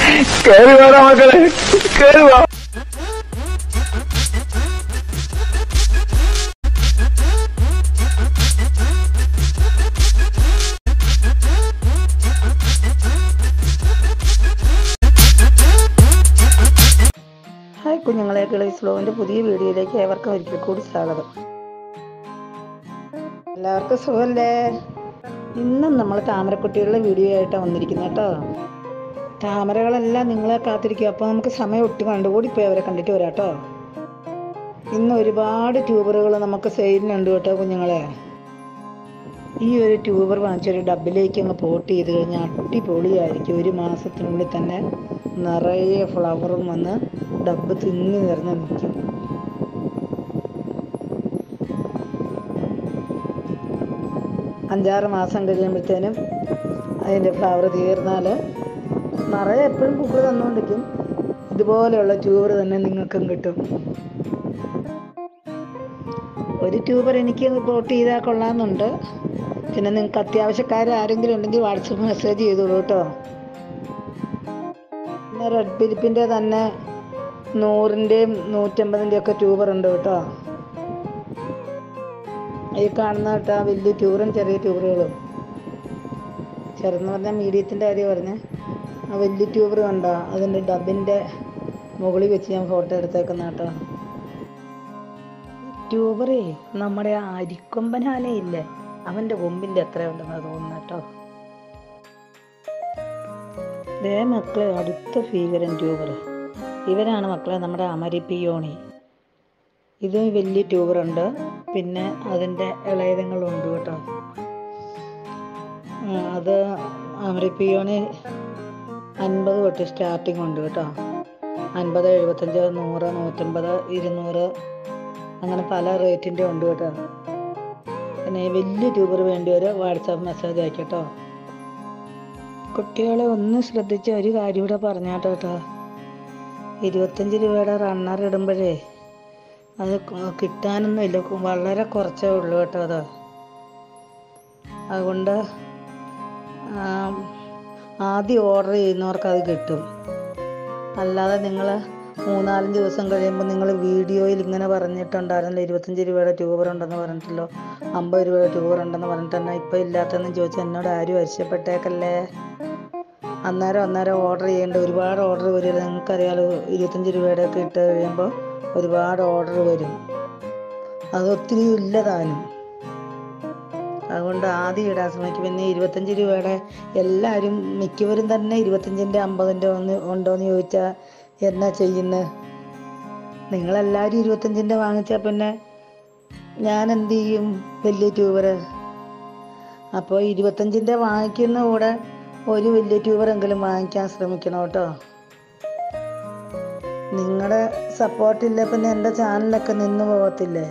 കേറി വേണം മക്കളെ കേറി വാ ഹായ് കുഞ്ഞുങ്ങളെ കിളി സ്ലോവിൻ്റെ പുതിയ വീഡിയോയിലേക്ക് ഏവർക്കും ഒരിക്കൽ കൂടി സ്വാഗതം എല്ലാവർക്കും സുഖമല്ലേ ഇന്നും നമ്മൾ താമരക്കുട്ടികളുടെ വീഡിയോ ആയിട്ടാണ് വന്നിരിക്കുന്നത് കേട്ടോ താമരകളെല്ലാം നിങ്ങളെ കാത്തിരിക്കും അപ്പോൾ നമുക്ക് സമയം ഒട്ടും കണ്ടുകൂടി പോയി അവരെ കണ്ടിട്ട് വരാം കേട്ടോ ഇന്ന് ഒരുപാട് ട്യൂബറുകൾ നമുക്ക് സെയിലിനുണ്ട് കേട്ടോ കുഞ്ഞുങ്ങളെ ഈ ഒരു ട്യൂബർ വാങ്ങിച്ചൊരു ഡബിലേക്ക് അങ്ങ് പോട്ട് ചെയ്ത് കഴിഞ്ഞാൽ അടിപൊളിയായിരിക്കും ഒരു മാസത്തിനുള്ളിൽ തന്നെ നിറയെ ഫ്ലവറും വന്ന് ഡബ്ബ് തിങ്ങി നിറഞ്ഞ് നിൽക്കും അഞ്ചാറ് മാസം കഴിയുമ്പോഴത്തേനും അതിൻ്റെ ഫ്ലവർ തീർന്നാൽ നിറയെ എപ്പോഴും പൂക്കൾ തന്നുകൊണ്ടിരിക്കും ഇതുപോലെയുള്ള ട്യൂബർ തന്നെ നിങ്ങൾക്കും കിട്ടും ഒരു ട്യൂബർ എനിക്ക് പോട്ട് ചെയ്താൽ കൊള്ളാമെന്നുണ്ട് പിന്നെ നിങ്ങൾക്ക് അത്യാവശ്യക്കാർ ആരെങ്കിലും ഉണ്ടെങ്കിൽ വാട്സപ്പ് മെസ്സേജ് ചെയ്തോളൂ കേട്ടോ പിന്നെ റെഡ് ഫിലിപ്പിൻ്റെ തന്നെ നൂറിൻ്റെയും നൂറ്റമ്പതിൻ്റെയും ഒക്കെ ട്യൂബർ ഉണ്ട് കേട്ടോ ഈ കാണുന്ന കേട്ടോ വലിയ ട്യൂബറും ചെറിയ ട്യൂബറുകളും ചെറുതെന്ന് പറഞ്ഞാൽ മീഡിയത്തിൻ്റെ കാര്യം പറഞ്ഞ് ആ വലിയ ട്യൂബർ കണ്ടോ അതിൻ്റെ ഡബിൻ്റെ മുകളിൽ വെച്ച് ഞാൻ ഫോട്ടോ എടുത്തേക്കുന്ന കേട്ടോ ട്യൂബറേ നമ്മുടെ ആ അരിക്കൊമ്പനാലേ ഇല്ലേ അവൻ്റെ കൊമ്പിൻ്റെ എത്ര ഉണ്ടെന്ന് തോന്നുന്നു കേട്ടോ ദേ മക്കളെ അടുത്ത ഭീകരൻ ട്യൂബർ ഇവരാണ് മക്കളെ നമ്മുടെ അമരിപ്പിയോണി ഇത് വലിയ ട്യൂബറുണ്ട് പിന്നെ അതിൻ്റെ ഇളയതങ്ങളുണ്ട് കേട്ടോ ആ, അത് അമരിപ്പിയോണി അൻപത് തൊട്ട് സ്റ്റാർട്ടിങ് ഉണ്ട് കേട്ടോ അൻപത് എഴുപത്തഞ്ച് നൂറ് നൂറ്റമ്പത് ഇരുന്നൂറ് അങ്ങനെ പല റേറ്റിൻ്റെ ഉണ്ട് കേട്ടോ പിന്നെ ഈ വലിയ ട്യൂബർ വേണ്ടിയവർ വാട്സാപ്പ് മെസ്സേജ് അയക്കട്ടോ കുട്ടികളെ ഒന്ന് ശ്രദ്ധിച്ച് ഒരു കാര്യം കൂടെ പറഞ്ഞാട്ടോ കേട്ടോ ഇരുപത്തഞ്ച് രൂപയുടെ റണ്ണർ ഇടുമ്പോഴേ അത് ക- കിട്ടാനൊന്നും ഇല്ല കു- വളരെ കുറച്ചേ ഉള്ളൂ കേട്ടോ അത് അതുകൊണ്ട് ആ, ആദ്യം ഓർഡർ ചെയ്യുന്നവർക്ക് അത് കിട്ടും അല്ലാതെ നിങ്ങൾ മൂന്നാലഞ്ച് ദിവസം കഴിയുമ്പോൾ നിങ്ങൾ വീഡിയോയിൽ ഇങ്ങനെ പറഞ്ഞിട്ടുണ്ടായിരുന്നല്ലോ ഇരുപത്തഞ്ച് രൂപയുടെ ട്യൂബർ ഉണ്ടെന്ന് പറഞ്ഞിട്ടല്ലോ അമ്പത് രൂപയുടെ ട്യൂബർ ഉണ്ടെന്ന് പറഞ്ഞിട്ടെന്നാ ഇപ്പം ഇല്ലാത്തതെന്ന് ചോദിച്ചാൽ എന്നോട് ആരും അരിശപ്പെട്ടേക്കല്ലേ അന്നേരം അന്നേരം ഓർഡർ ചെയ്യേണ്ട ഒരുപാട് ഓർഡർ വരും നിങ്ങൾക്കറിയാലോ ഇരുപത്തഞ്ച് രൂപയുടെ ഒക്കെ ഇട്ട് കഴിയുമ്പോൾ ഒരുപാട് ഓർഡർ വരും അത് ഒത്തിരി ഇല്ല താനും അതുകൊണ്ട് ആദ്യം ഇടാൻ ശ്രമിക്കും പിന്നെ ഇരുപത്തഞ്ച് രൂപയുടെ എല്ലാവരും മിക്കവരും തന്നെ ഇരുപത്തഞ്ചിൻ്റെ അമ്പതിൻ്റെ ഒന്ന് ഉണ്ടോയെന്ന് ചോദിച്ചാൽ എന്നാ ചെയ്യുന്നത് നിങ്ങളെല്ലാവരും ഇരുപത്തഞ്ചിൻ്റെ വാങ്ങിച്ചാൽ പിന്നെ ഞാൻ എന്ത് ചെയ്യും വലിയ ട്യൂബർ അപ്പോൾ ഇരുപത്തഞ്ചിൻ്റെ വാങ്ങിക്കുന്ന കൂടെ ഒരു വലിയ ട്യൂബറെങ്കിലും വാങ്ങിക്കാൻ ശ്രമിക്കണം കേട്ടോ നിങ്ങളുടെ സപ്പോർട്ടില്ല പിന്നെ എൻ്റെ ചാനലൊക്കെ നിന്ന് പോകത്തില്ലേ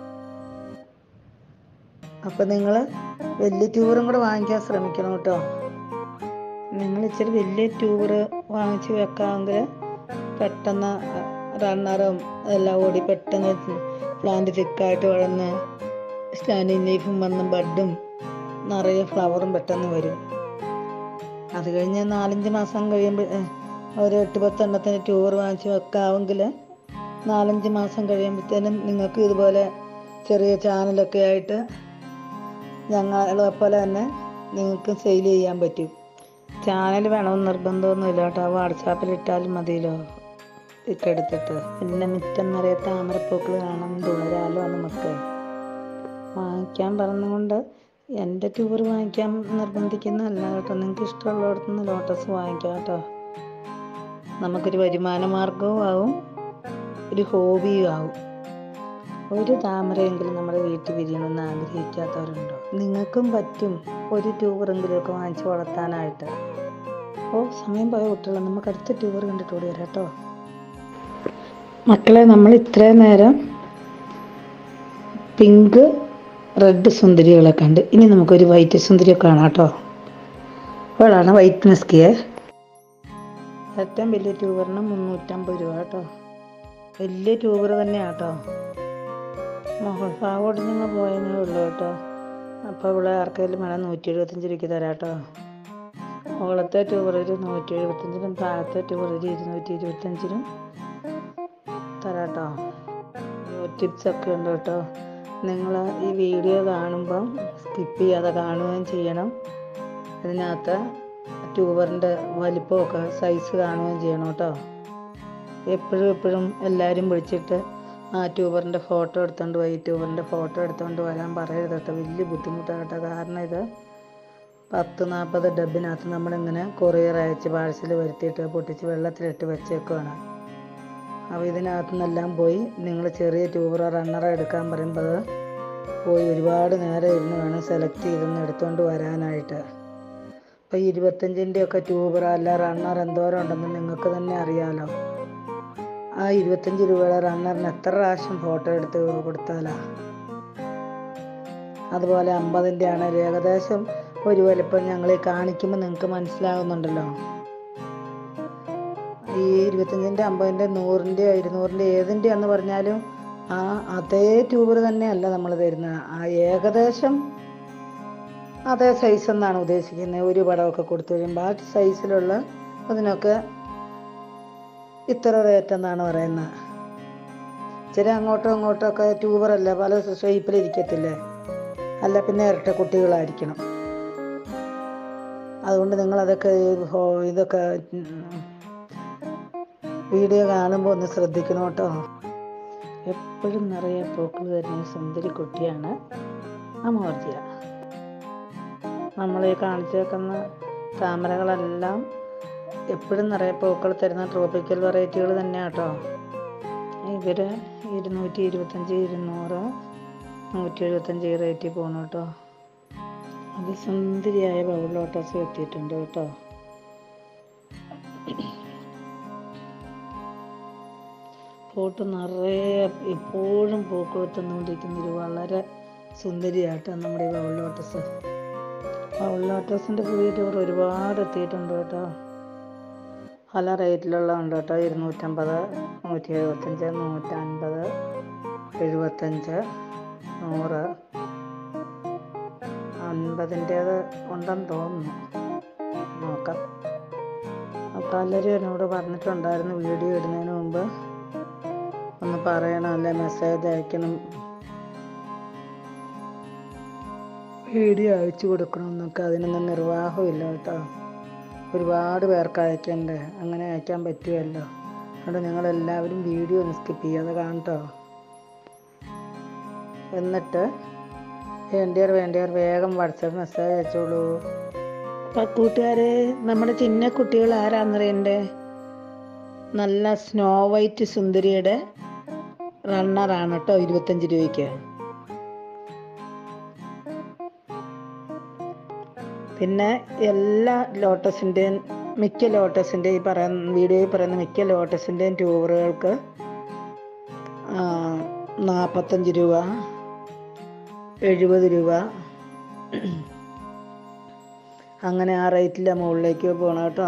അപ്പം നിങ്ങൾ വലിയ ട്യൂബറും കൂടെ വാങ്ങിക്കാൻ ശ്രമിക്കണം കേട്ടോ നിങ്ങൾ ഇച്ചിരി വലിയ ട്യൂബർ വാങ്ങിച്ച് വെക്കാമെങ്കിൽ പെട്ടെന്ന് റണ്ണറും എല്ലാം ഓടി പെട്ടെന്ന് പ്ലാന്റ് തിക്കായിട്ട് വളർന്ന് സ്റ്റാൻഡിങ് ലീഫും വന്ന് ബഡും നിറയെ ഫ്ലവറും പെട്ടെന്ന് വരും അത് കഴിഞ്ഞ് നാലഞ്ച് മാസം കഴിയുമ്പോൾ ഒരു എട്ട് പത്തെണ്ണത്തിന് ടൂർ വാങ്ങിച്ച് വെക്കാമെങ്കിൽ നാലഞ്ച് മാസം കഴിയുമ്പോഴത്തേനും നിങ്ങൾക്ക് ഇതുപോലെ ചെറിയ ചാനലൊക്കെ ആയിട്ട് ഞങ്ങളെ പോലെ തന്നെ നിങ്ങൾക്ക് സെയിൽ ചെയ്യാൻ പറ്റും ചാനൽ വേണമെന്ന് നിർബന്ധമൊന്നുമില്ല കേട്ടോ വാട്സാപ്പിൽ ഇട്ടാലും മതിയല്ലോ ഇട്ടെടുത്തിട്ട് പിന്നെ മിറ്റം നിറയെ താമരപ്പൂക്കൾ കാണാൻ തുടരാലോ നമുക്ക് വാങ്ങിക്കാൻ പറഞ്ഞുകൊണ്ട് എൻ്റെ ടൂർ വാങ്ങിക്കാൻ നിർബന്ധിക്കുന്നതല്ല കേട്ടോ നിങ്ങൾക്ക് ഇഷ്ടമുള്ളിടത്തു നിന്ന് ലോട്ടസ് വാങ്ങിക്കാം കേട്ടോ നമുക്കൊരു വരുമാന മാർഗവും ആവും ഒരു ഹോബിയും ആവും ഒരു താമരയെങ്കിലും നമ്മുടെ വീട്ടിൽ വിരിയണമെന്ന് ആഗ്രഹിക്കാത്തവരുണ്ടോ നിങ്ങൾക്കും പറ്റും ഒരു ട്യൂബറെങ്കിലും ഒക്കെ വാങ്ങിച്ച് വളർത്താനായിട്ട് ഓ സമയം പോയ കുട്ടികളെ നമുക്ക് അടുത്ത ട്യൂബർ കണ്ടിട്ട് ഓടി വരാം കേട്ടോ മക്കളെ നമ്മൾ ഇത്രയും നേരം പിങ്ക് റെഡ് സുന്ദരികളെ കണ്ട് ഇനി നമുക്കൊരു വൈറ്റ് സുന്ദരിയെ കാണാം കേട്ടോ അവളാണ് വൈറ്റ് മെസ്കിയെ ഏറ്റവും വലിയ ട്യൂബറിന് മുന്നൂറ്റമ്പത് രൂപ കേട്ടോ വലിയ ട്യൂബർ തന്നെയാണ് കേട്ടോ മോഹൻ ഭാഗോട്ട് ഞങ്ങൾ പോയെന്നേ ഉള്ളൂ കേട്ടോ അപ്പോൾ ഇവിടെ ആർക്കെങ്കിലും വേണം നൂറ്റി എഴുപത്തഞ്ച് രൂപയ്ക്ക് തരാം കേട്ടോ മുകളത്തെ ട്യൂബർ ഒരു നൂറ്റി എഴുപത്തഞ്ചിനും താഴത്തെ ട്യൂബർ ഒരു ഇരുന്നൂറ്റി ഇരുപത്തഞ്ചിനും തരാട്ടോ ടിപ്സ് ഒക്കെ ഉണ്ട് കേട്ടോ നിങ്ങൾ ഈ വീഡിയോ കാണുമ്പം സ്കിപ്പ് ചെയ്യാതെ കാണുകയും ചെയ്യണം ഇതിനകത്ത് ട്യൂബറിൻ്റെ വലിപ്പമൊക്കെ സൈസ് കാണുകയും ചെയ്യണം കേട്ടോ എപ്പോഴും എപ്പോഴും എല്ലാവരും വിളിച്ചിട്ട് ആ ട്യൂബറിൻ്റെ ഫോട്ടോ എടുത്തുകൊണ്ട് പോയി ട്യൂബറിൻ്റെ ഫോട്ടോ എടുത്തുകൊണ്ട് വരാൻ പറയരുത് കേട്ടോ വലിയ ബുദ്ധിമുട്ടാണ് കേട്ടോ കാരണം ഇത് പത്ത് നാൽപ്പത് ഡബിനകത്ത് നമ്മളിങ്ങനെ കൊറിയർ അയച്ച് പാഴ്സൽ വരുത്തിയിട്ട് പൊട്ടിച്ച് വെള്ളത്തിലിട്ട് വെച്ചേക്കുവാണ് അപ്പോൾ ഇതിനകത്തു നിന്നെല്ലാം പോയി നിങ്ങൾ ചെറിയ ട്യൂബറോ റണ്ണറോ എടുക്കാൻ പറയുമ്പോൾ പോയി ഒരുപാട് നേരം ഇരുന്ന് വേണം സെലക്ട് ചെയ്തൊന്ന് എടുത്തുകൊണ്ട് വരാനായിട്ട് അപ്പോൾ ഇരുപത്തഞ്ചിൻ്റെ ഒക്കെ ട്യൂബർ അല്ല റണ്ണർ എന്തോരം ഉണ്ടെന്ന് നിങ്ങൾക്ക് തന്നെ അറിയാലോ ആ ഇരുപത്തഞ്ച് രൂപയുടെ റണ്ണറിന് എത്ര പ്രാവശ്യം ഫോട്ടോ എടുത്ത് കൊടുത്താലാ അതുപോലെ അമ്പതിൻ്റെ ആണെങ്കിൽ ഏകദേശം ഒരു വലിപ്പം ഞങ്ങൾ ഈ കാണിക്കുമ്പോൾ നിങ്ങൾക്ക് മനസ്സിലാകുന്നുണ്ടല്ലോ ഈ ഇരുപത്തഞ്ചിൻ്റെ അമ്പതിൻ്റെ നൂറിൻ്റെ ഇരുന്നൂറിൻ്റെ ഏതിൻ്റെ എന്ന് പറഞ്ഞാലും ആ അതേ ട്യൂബർ തന്നെയല്ല നമ്മൾ തരുന്നത് ആ ഏകദേശം അതേ സൈസ് എന്നാണ് ഉദ്ദേശിക്കുന്നത് ഒരു പടമൊക്കെ കൊടുത്തു കഴിയുമ്പോൾ ആ സൈസിലുള്ള അതിനൊക്കെ ഇത്ര റേറ്റ് എന്നാണ് പറയുന്നത് ഇച്ചിരി അങ്ങോട്ടും ഇങ്ങോട്ടും ഒക്കെ ട്യൂബറല്ല പല ഷേപ്പിലിരിക്കത്തില്ലേ അല്ല പിന്നെ ഇരട്ട കുട്ടികളായിരിക്കണം അതുകൊണ്ട് നിങ്ങളതൊക്കെ ഈ ഹോ- ഇതൊക്കെ ഉം, വീഡിയോ കാണുമ്പോൾ ഒന്ന് ശ്രദ്ധിക്കണം കേട്ടോ എപ്പോഴും നിറയെ പൂക്കൾ തരുന്ന ഈ സുന്ദരി കുട്ടിയാണ് അമോർജിയ നമ്മൾ ഈ കാണിച്ചേക്കുന്ന താമരകളെല്ലാം എപ്പോഴും നിറയെ പൂക്കൾ തരുന്ന ട്രോപ്പിക്കൽ വെറൈറ്റികൾ തന്നെയാണ് കേട്ടോ ഇവർ ഇരുന്നൂറ്റി ഇരുപത്തഞ്ച് ഇരുന്നൂറ് നൂറ്റി എഴുപത്തഞ്ച് ഈ റേറ്റിൽ പോകണം കേട്ടോ അതിസുന്ദരിയായ ബൗൾ ലോട്ടസ് എത്തിയിട്ടുണ്ട് കേട്ടോ പോട്ട് നിറയെ എപ്പോഴും പൂക്കൾ തന്നുകൊണ്ടിരിക്കുന്ന ഒരു വളരെ സുന്ദരിയായിട്ടാണ് നമ്മുടെ ഈ ബൗൾ ലോട്ടസ് ബൗൾ ലോട്ടസിൻ്റെ പുതിയ ടൂർ ഒരുപാട് എത്തിയിട്ടുണ്ട് കേട്ടോ പല റേറ്റിലുള്ള ഉണ്ട് കേട്ടോ ഇരുന്നൂറ്റമ്പത് നൂറ്റി എഴുപത്തഞ്ച് നൂറ്റൻപത് എഴുപത്തഞ്ച് നൂറ് അൻപതിൻ്റേത് ഉണ്ടെന്ന് തോന്നുന്നു നോക്കാം അപ്പോൾ പലരും എന്നോട് പറഞ്ഞിട്ടുണ്ടായിരുന്നു വീഡിയോ ഇടുന്നതിന് മുമ്പ് ഒന്ന് പറയണം അല്ലെ മെസ്സേജ് അയക്കണം വീഡിയോ അയച്ചു കൊടുക്കണം എന്നൊക്കെ അതിനൊന്നും നിർവാഹമില്ല കേട്ടോ ഒരുപാട് പേർക്ക് അയക്കണ്ടേ അങ്ങനെ അയക്കാൻ പറ്റുമല്ലോ അതുകൊണ്ട് നിങ്ങളെല്ലാവരും വീഡിയോ ഒന്ന് സ്കിപ്പ് ചെയ്യാതെ കാണട്ടോ എന്നിട്ട് വേണ്ടിയവർ വേണ്ടിയവർ വേഗം വാട്സാപ്പ് മെസ്സേജ് അയച്ചോളൂ അപ്പം കൂട്ടുകാരെ നമ്മുടെ ചിന്ന കുട്ടികൾ ആരാന്നറിയണ്ടേ നല്ല സ്നോ വൈറ്റ് സുന്ദരിയുടെ റണ്ണറാണ് കേട്ടോ ഇരുപത്തഞ്ച് രൂപയ്ക്ക് പിന്നെ എല്ലാ ലോട്ടസിൻ്റെയും മിക്ക ലോട്ടസിൻ്റെ ഈ പറയുന്ന വീഡിയോയിൽ പറയുന്ന മിക്ക ലോട്ടസിൻ്റെയും ട്യൂബറുകൾക്ക് നാൽപ്പത്തഞ്ച് രൂപ എഴുപത് രൂപ അങ്ങനെ ആ റേറ്റിലെ മുകളിലേക്ക് പോകണം കേട്ടോ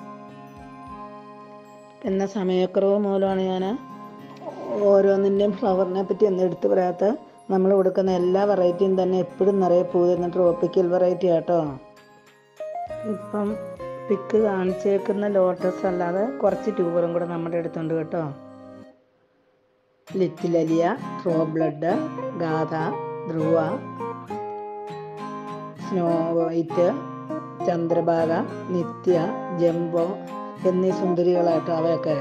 പിന്നെ സമയക്കുറവ് മൂലമാണ് ഞാൻ ഓരോന്നിൻ്റെയും ഫ്ലവറിനെ പറ്റി ഒന്നും എടുത്ത് പറയാത്ത നമ്മൾ കൊടുക്കുന്ന എല്ലാ വെറൈറ്റിയും തന്നെ എപ്പോഴും നിറയെ പൂ തരുന്ന ട്രോപ്പിക്കൽ വെറൈറ്റി ആട്ടോ ഇപ്പം പിക്ക് കാണിച്ചേക്കുന്ന ലോട്ടസ് അല്ലാതെ കുറച്ച് ട്യൂബറും കൂടെ നമ്മുടെ അടുത്തുണ്ട് കേട്ടോ ലിറ്റിൽ അലിയ ട്രോ blood Gatha Dhruva Snow White Chandrabhaga Nitya jumbo എന്നീ സുന്ദരികളാട്ടോ അവയൊക്കെ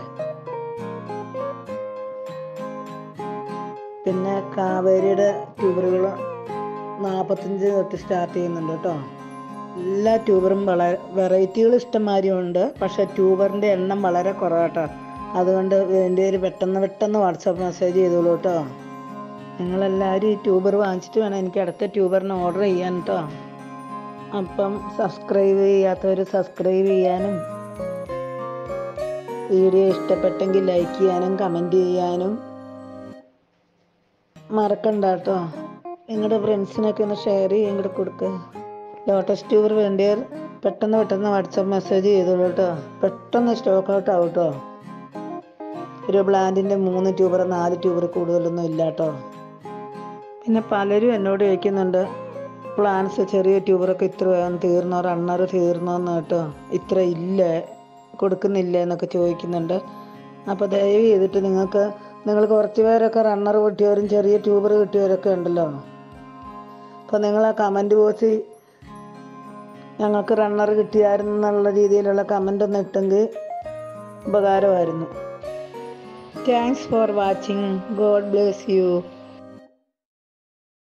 പിന്നെ കാവേരിയുടെ ട്യൂബറുകൾ നാൽപ്പത്തഞ്ച് തൊട്ട് സ്റ്റാർട്ട് ചെയ്യുന്നുണ്ട് കേട്ടോ എല്ലാ ട്യൂബറും വളരെ വെറൈറ്റികൾ ഇഷ്ടംമാതിരി ഉണ്ട് പക്ഷെ ട്യൂബറിൻ്റെ എണ്ണം വളരെ കുറവാട്ടോ അതുകൊണ്ട് എൻ്റെ ഒരു പെട്ടെന്ന് പെട്ടെന്ന് വാട്സാപ്പ് മെസ്സേജ് ചെയ്തോളൂ കേട്ടോ നിങ്ങളെല്ലാവരും ഈ ട്യൂബർ വാങ്ങിച്ചിട്ട് വേണം എനിക്ക് അടുത്ത ട്യൂബറിന് ഓർഡർ ചെയ്യാൻ കേട്ടോ അപ്പം സബ്സ്ക്രൈബ് ചെയ്യാത്തവർ സബ്സ്ക്രൈബ് ചെയ്യാനും വീഡിയോ ഇഷ്ടപ്പെട്ടെങ്കിൽ ലൈക്ക് ചെയ്യാനും കമൻറ്റ് ചെയ്യാനും മറക്കണ്ട കേട്ടോ നിങ്ങളുടെ ഫ്രണ്ട്സിനൊക്കെ ഒന്ന് ഷെയർ ചെയ്യും ഇങ്ങോട്ട് കൊടുക്കുക ലോട്ടസ് ട്യൂബർ വേണ്ടിയവർ പെട്ടെന്ന് പെട്ടെന്ന് വാട്സപ്പ് മെസ്സേജ് ചെയ്തോളൂ കേട്ടോ പെട്ടെന്ന് സ്റ്റോക്ക് ഔട്ട് ആവും കേട്ടോ ഒരു ബ്ലാൻഡിൻ്റെ മൂന്ന് ട്യൂബർ നാല് ട്യൂബർ കൂടുതലൊന്നും ഇല്ല കേട്ടോ പിന്നെ പലരും എന്നോട് ചോദിക്കുന്നുണ്ട് പ്ലാൻസ് ചെറിയ ട്യൂബറൊക്കെ ഇത്ര വേഗം തീർന്നോ റണ്ണർ തീർന്നോന്ന് കേട്ടോ ഇത്ര ഇല്ല കൊടുക്കുന്നില്ല എന്നൊക്കെ ചോദിക്കുന്നുണ്ട് അപ്പോൾ ദയവ് ചെയ്തിട്ട് നിങ്ങൾക്ക് നിങ്ങൾ കുറച്ച് പേരൊക്കെ റണ്ണർ കിട്ടിയവരും ചെറിയ ട്യൂബർ കിട്ടിയവരൊക്കെ ഉണ്ടല്ലോ അപ്പോൾ നിങ്ങൾ ആ കമൻറ്റ് ബോക്സിൽ ഞങ്ങൾക്ക് റണ്ണർ കിട്ടിയായിരുന്നു എന്നുള്ള രീതിയിലുള്ള കമൻ്റ് ഒന്ന് ഇട്ടെങ്കിൽ ഉപകാരമായിരുന്നു thanks for watching God bless U